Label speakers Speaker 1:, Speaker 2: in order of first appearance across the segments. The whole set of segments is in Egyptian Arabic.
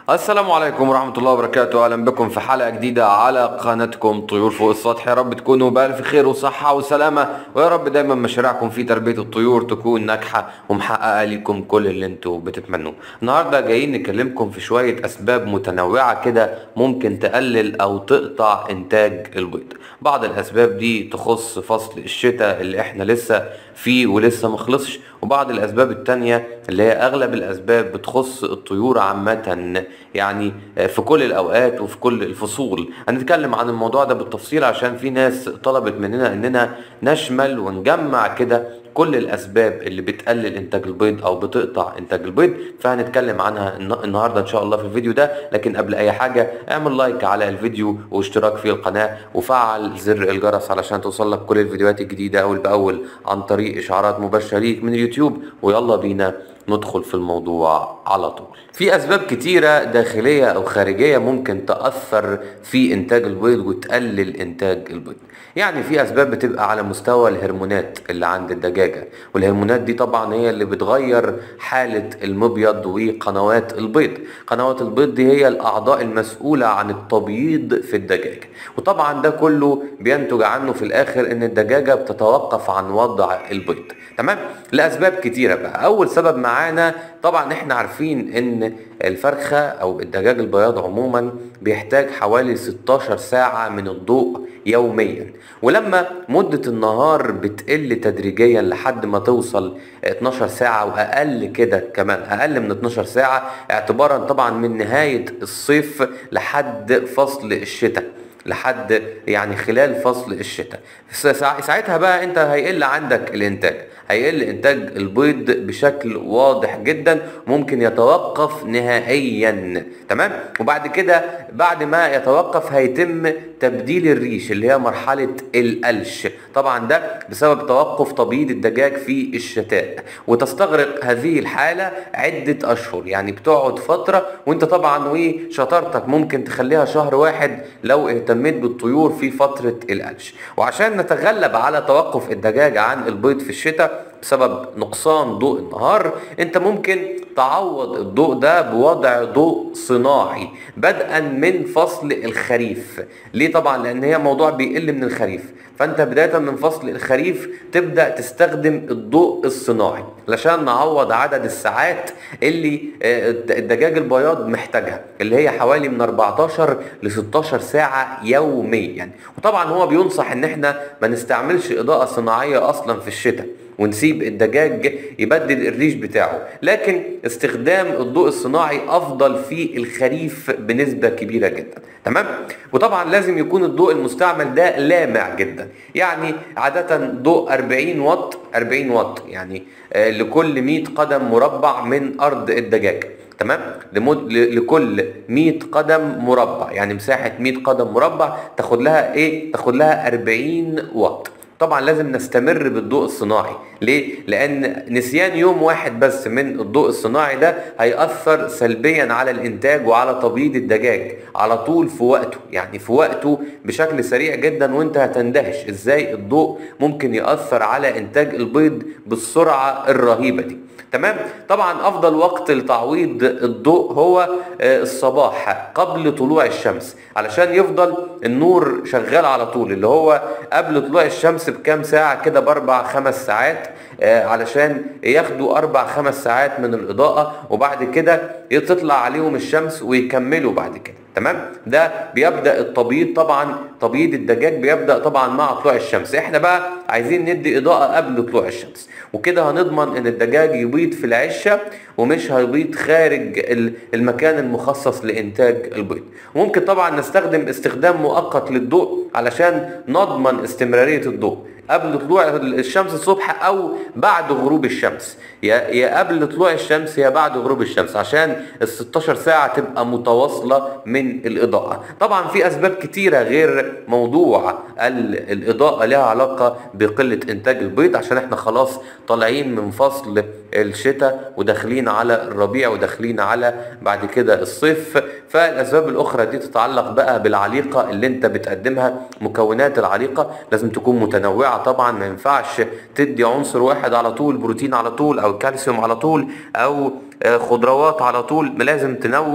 Speaker 1: السلام عليكم ورحمة الله وبركاته أهلا بكم في حلقة جديدة على قناتكم طيور فوق السطح يا رب تكونوا بألف خير وصحة وسلامة ويا رب دايما مشاريعكم في تربية الطيور تكون ناجحة ومحققة لكم كل اللي انتوا بتتمنوه النهاردة جايين نكلمكم في شوية أسباب متنوعة كده ممكن تقلل أو تقطع إنتاج البيض بعض الأسباب دي تخص فصل الشتاء اللي احنا لسه فيه ولسه مخلصش وبعض الأسباب التانية اللي هي أغلب الأسباب بتخص الطيور عامة يعني في كل الأوقات وفي كل الفصول هنتكلم عن الموضوع ده بالتفصيل عشان في ناس طلبت مننا إننا نشمل ونجمع كده كل الاسباب اللي بتقلل انتاج البيض او بتقطع انتاج البيض فهنتكلم عنها الن- النهارده ان شاء الله في الفيديو ده لكن قبل اي حاجه اعمل لايك على الفيديو واشتراك في القناه وفعل زر الجرس علشان توصلك كل الفيديوهات الجديده اول باول عن طريق اشعارات مباشره ليك من اليوتيوب ويلا بينا ندخل في الموضوع على طول في اسباب كتيره داخليه او خارجيه ممكن تاثر في انتاج البيض وتقلل انتاج البيض يعني في اسباب بتبقى على مستوى الهرمونات اللي عند الدجاجه والهرمونات دي طبعا هي اللي بتغير حاله المبيض وقنوات البيض قنوات البيض دي هي الاعضاء المسؤوله عن التبييض في الدجاجه وطبعا ده كله بينتج عنه في الاخر ان الدجاجه بتتوقف عن وضع البيض تمام لاسباب كتيره بقى اول سبب معانا طبعا احنا عارفين ان الفرخه او الدجاج البياض عموما بيحتاج حوالي 16 ساعه من الضوء يوميا ولما مده النهار بتقل تدريجيا لحد ما توصل 12 ساعه واقل كده كمان اقل من 12 ساعه اعتبارا طبعا من نهايه الصيف لحد فصل الشتاء لحد يعني خلال فصل الشتاء ساع- ساعتها بقى انت هيقل عندك الانتاج هيقل انتاج البيض بشكل واضح جدا ممكن يتوقف نهائيا تمام وبعد كده بعد ما يتوقف هيتم تبديل الريش اللي هي مرحلة القلش طبعا ده بسبب توقف تبييض الدجاج في الشتاء وتستغرق هذه الحالة عدة أشهر يعني بتقعد فترة وانت طبعا وشطارتك ممكن تخليها شهر واحد لو اهتميت بالطيور في فترة القلش وعشان نتغلب على توقف الدجاج عن البيض في الشتاء بسبب نقصان ضوء النهار انت ممكن تعوض الضوء ده بوضع ضوء صناعي بدءا من فصل الخريف ليه طبعا لان هي موضوع بيقل من الخريف فانت بدايه من فصل الخريف تبدا تستخدم الضوء الصناعي علشان نعوض عدد الساعات اللي آه، الدجاج البياض محتاجها اللي هي حوالي من 14 ل 16 ساعه يوميا وطبعا هو بينصح ان احنا ما نستعملش اضاءه صناعيه اصلا في الشتاء ونسيب الدجاج يبدل الريش بتاعه لكن استخدام الضوء الصناعي افضل في الخريف بنسبة كبيرة جدا تمام وطبعا لازم يكون الضوء المستعمل ده لامع جدا يعني عادة ضوء 40 واط 40 واط يعني آه، لكل 100 قدم مربع من ارض الدجاج تمام لمد... ل- لكل 100 قدم مربع يعني مساحة 100 قدم مربع تاخد لها ايه تاخد لها 40 واط طبعا لازم نستمر بالضوء الصناعي ليه لان نسيان يوم واحد بس من الضوء الصناعي ده هيأثر سلبيا على الانتاج وعلى تبييض الدجاج على طول في وقته يعني في وقته بشكل سريع جدا وانت هتندهش ازاي الضوء ممكن يأثر على انتاج البيض بالسرعة الرهيبة دي تمام طبعا افضل وقت لتعويض الضوء هو آه، الصباح قبل طلوع الشمس علشان يفضل النور شغال على طول اللي هو قبل طلوع الشمس بكام ساعة كده باربع خمس ساعات آه، علشان ياخدوا اربع خمس ساعات من الاضاءة وبعد كده تطلع عليهم الشمس ويكملوا بعد كده تمام ده بيبدا التبييض طبعا تبييض الدجاج بيبدا طبعا مع طلوع الشمس احنا بقى عايزين ندي اضاءه قبل طلوع الشمس وكده هنضمن ان الدجاج يبيض في العشه ومش هيبيض خارج ال- المكان المخصص لانتاج البيض وممكن طبعا نستخدم استخدام مؤقت للضوء علشان نضمن استمراريه الضوء قبل طلوع الشمس الصبح او بعد غروب الشمس يا يا قبل طلوع الشمس يا بعد غروب الشمس عشان ال 16 ساعه تبقى متواصله من الاضاءه طبعا في اسباب كتيره غير موضوع ال- الاضاءه لها علاقه بقله انتاج البيض عشان احنا خلاص طالعين من فصل الشتاء وداخلين على الربيع وداخلين على بعد كده الصيف فالاسباب الاخرى دي تتعلق بقى بالعليقه اللي انت بتقدمها مكونات العليقه لازم تكون متنوعه طبعا ما ينفعش تدي عنصر واحد على طول بروتين على طول او كالسيوم على طول او آه، خضروات على طول لازم تنوع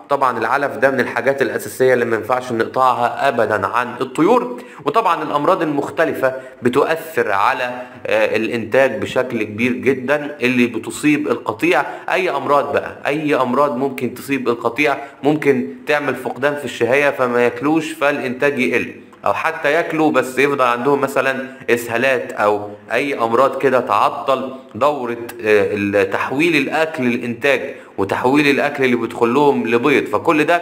Speaker 1: طبعا العلف ده من الحاجات الاساسيه اللي ما ينفعش نقطعها ابدا عن الطيور وطبعا الامراض المختلفه بتؤثر على آه، الانتاج بشكل كبير جدا اللي بتصيب القطيع اي امراض بقى اي امراض ممكن تصيب القطيع ممكن تعمل فقدان في الشهيه فما ياكلوش فالانتاج يقل او حتى ياكلوا بس يفضل عندهم مثلا اسهالات او اي امراض كده تعطل دوره آه، تحويل الاكل للانتاج وتحويل الاكل اللي بيدخل لهم لبيض فكل ده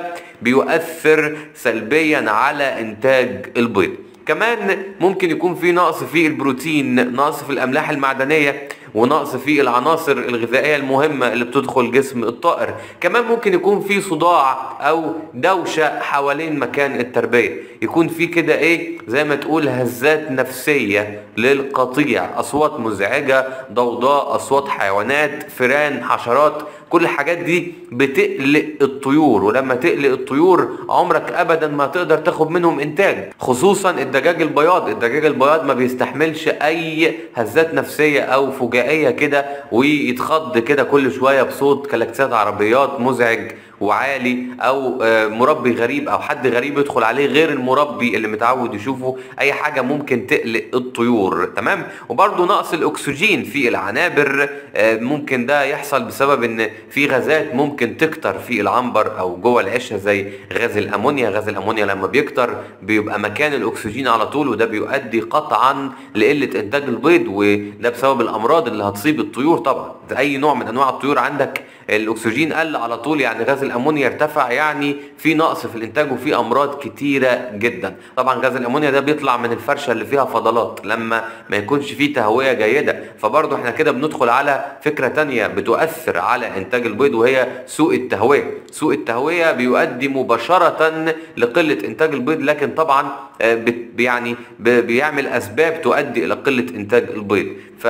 Speaker 1: بيؤثر سلبيا على انتاج البيض كمان ممكن يكون في نقص في البروتين نقص في الاملاح المعدنيه ونقص في العناصر الغذائيه المهمه اللي بتدخل جسم الطائر كمان ممكن يكون في صداع او دوشه حوالين مكان التربيه يكون في كده ايه زي ما تقول هزات نفسيه للقطيع اصوات مزعجه ضوضاء اصوات حيوانات فيران حشرات كل الحاجات دي بتقلق الطيور ولما تقلق الطيور عمرك ابدا ما تقدر تاخد منهم انتاج خصوصا الدجاج البياض الدجاج البياض ما بيستحملش اي هزات نفسيه او فجائيه كده ويتخض كده كل شويه بصوت كلاكسات عربيات مزعج وعالي او آه، مربي غريب او حد غريب يدخل عليه غير المربي اللي متعود يشوفه اي حاجه ممكن تقلق الطيور تمام وبرده نقص الاكسجين في العنابر آه، ممكن ده يحصل بسبب ان في غازات ممكن تكتر في العنبر او جوه العشه زي غاز الامونيا غاز الامونيا لما بيكتر بيبقى مكان الاكسجين على طول وده بيؤدي قطعا لقله انتاج البيض وده بسبب الامراض اللي هتصيب الطيور طبعا اي نوع من انواع الطيور عندك الاكسجين قل على طول يعني غاز الامونيا ارتفع يعني في نقص في الانتاج وفي امراض كتيره جدا طبعا غاز الامونيا ده بيطلع من الفرشه اللي فيها فضلات لما ما يكونش فيه تهويه جيده فبرضه احنا كده بندخل على فكره تانية بتؤثر على انتاج البيض وهي سوء التهويه سوء التهويه بيؤدي مباشره لقله انتاج البيض لكن طبعا آه، يعني بيعمل اسباب تؤدي الى قله انتاج البيض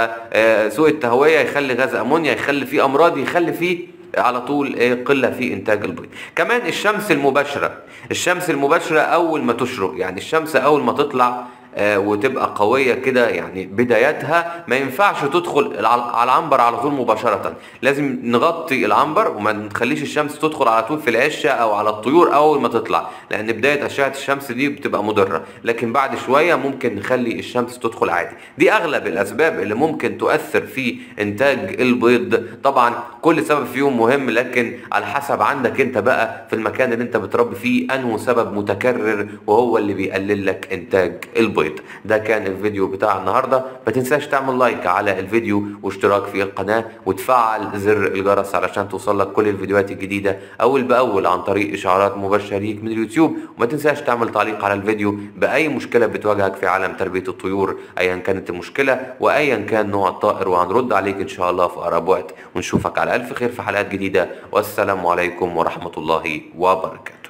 Speaker 1: فسوء التهويه يخلي غاز امونيا يخلي فيه امراض يخلي فيه على طول ايه قله في انتاج البيض كمان الشمس المباشره الشمس المباشره اول ما تشرق يعني الشمس اول ما تطلع آه، وتبقى قويه كده يعني بدايتها ما ينفعش تدخل على العنبر على طول مباشره لازم نغطي العنبر وما نخليش الشمس تدخل على طول في العشه او على الطيور اول ما تطلع لان بدايه اشعه الشمس دي بتبقى مضره لكن بعد شويه ممكن نخلي الشمس تدخل عادي دي اغلب الاسباب اللي ممكن تؤثر في انتاج البيض طبعا كل سبب فيهم مهم لكن على حسب عندك انت بقى في المكان اللي انت بتربي فيه انه سبب متكرر وهو اللي بيقلل لك انتاج البيض البيض ده كان الفيديو بتاع النهاردة ما تنساش تعمل لايك على الفيديو واشتراك في القناة وتفعل زر الجرس علشان توصلك كل الفيديوهات الجديدة اول باول عن طريق اشعارات مباشرة ليك من اليوتيوب وما تنساش تعمل تعليق على الفيديو باي مشكلة بتواجهك في عالم تربية الطيور ايا كانت المشكلة وايا كان نوع الطائر وهنرد عليك ان شاء الله في اقرب وقت ونشوفك على الف خير في حلقات جديدة والسلام عليكم ورحمة الله وبركاته